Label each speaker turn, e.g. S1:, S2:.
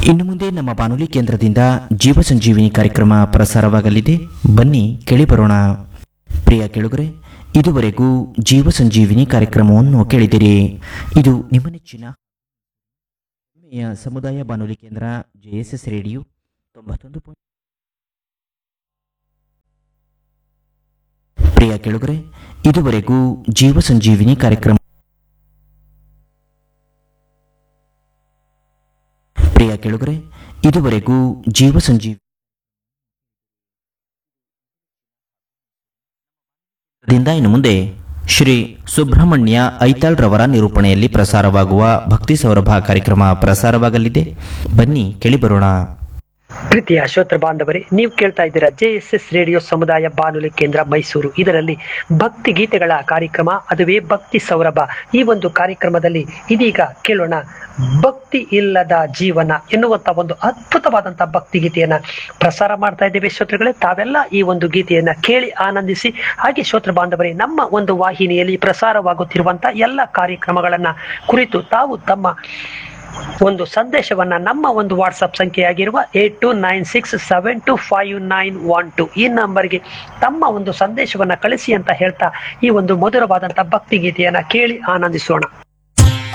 S1: ಇನ್ನು ಮುಂದೆ ನಮ್ಮ ಬಾನುಲಿ ಕೇಂದ್ರದಿಂದ ಜೀವ ಸಂಜೀವಿನಿ ಕಾರ್ಯಕ್ರಮ ಪ್ರಸಾರವಾಗಲಿದೆ ಬನ್ನಿ ಕೇಳಿ ಬರೋಣ ಪ್ರಿಯ ಕೇಳುಗರೆ ಇದುವರೆಗೂ ಜೀವ ಸಂಜೀವಿನಿ ಕಾರ್ಯಕ್ರಮವನ್ನು ಕೇಳಿದಿರಿ ಇದು ನಿಮ್ಮ ನೆಚ್ಚಿನ ಹೆಮ್ಮೆಯ ಸಮುದಾಯ ಬಾನುಲಿ ಕೇಂದ್ರ ಜೆಎಸ್ಎಸ್ ರೇಡಿಯೋ ತೊಂಬತ್ತೊಂದು ಪಾಯಿಂಟ್ ಪ್ರಿಯ ಕೇಳುಗರೆ ಇದುವರೆಗೂ ಜೀವ ಸಂಜೀವಿನಿ ಕಾರ್ಯಕ್ರಮ ಪ್ರಿಯ ಕೇಳುಗರೆ ಇದುವರೆಗೂ ಜೀವ ಸಂಜೀವಿ ದಿಂದ ಇನ್ನು ಮುಂದೆ ಶ್ರೀ ಸುಬ್ರಹ್ಮಣ್ಯ ಐತಾಳ್ ರವರ ನಿರೂಪಣೆಯಲ್ಲಿ ಪ್ರಸಾರವಾಗುವ ಭಕ್ತಿ ಸೌರಭ ಕಾರ್ಯಕ್ರಮ ಪ್ರಸಾರವಾಗಲಿದೆ ಬನ್ನಿ ಕೇಳಿಬರೋಣ
S2: ಪ್ರೀತಿಯ ಶ್ರೋತೃ ಬಾಂಧವರೇ ನೀವು ಕೇಳ್ತಾ ಇದ್ದೀರಾ ಜೆ ಎಸ್ ಎಸ್ ರೇಡಿಯೋ ಸಮುದಾಯ ಬಾನುಲಿ ಕೇಂದ್ರ ಮೈಸೂರು ಇದರಲ್ಲಿ ಭಕ್ತಿ ಗೀತೆಗಳ ಕಾರ್ಯಕ್ರಮ ಅದುವೇ ಭಕ್ತಿ ಸೌರಭ ಈ ಒಂದು ಕಾರ್ಯಕ್ರಮದಲ್ಲಿ ಇದೀಗ ಕೇಳೋಣ ಭಕ್ತಿ ಇಲ್ಲದ ಜೀವನ ಎನ್ನುವಂತ ಒಂದು ಅದ್ಭುತವಾದಂತಹ ಭಕ್ತಿ ಗೀತೆಯನ್ನ ಪ್ರಸಾರ ಮಾಡ್ತಾ ಇದ್ದೇವೆ ಶ್ರೋತೃಗಳೇ ತಾವೆಲ್ಲ ಈ ಒಂದು ಗೀತೆಯನ್ನ ಕೇಳಿ ಆನಂದಿಸಿ ಹಾಗೆ ಶ್ರೋತೃ ಬಾಂಧವರೇ ನಮ್ಮ ಒಂದು ವಾಹಿನಿಯಲ್ಲಿ ಪ್ರಸಾರವಾಗುತ್ತಿರುವಂತಹ ಎಲ್ಲ ಕಾರ್ಯಕ್ರಮಗಳನ್ನ ಕುರಿತು ತಾವು ತಮ್ಮ ಒಂದು ಸಂದೇಶವನ್ನ ನಮ್ಮ ಒಂದು ವಾಟ್ಸಪ್ ಸಂಖ್ಯೆಯಾಗಿರುವ eight two nine six seven two five nine one two ಈ ನಂಬರ್ಗೆ ತಮ್ಮ ಒಂದು ಸಂದೇಶವನ್ನ ಕಳಿಸಿ ಅಂತ ಹೇಳ್ತಾ ಈ ಒಂದು ಮಧುರವಾದಂತಹ ಭಕ್ತಿ ಗೀತೆಯನ್ನ ಕೇಳಿ ಆನಂದಿಸೋಣ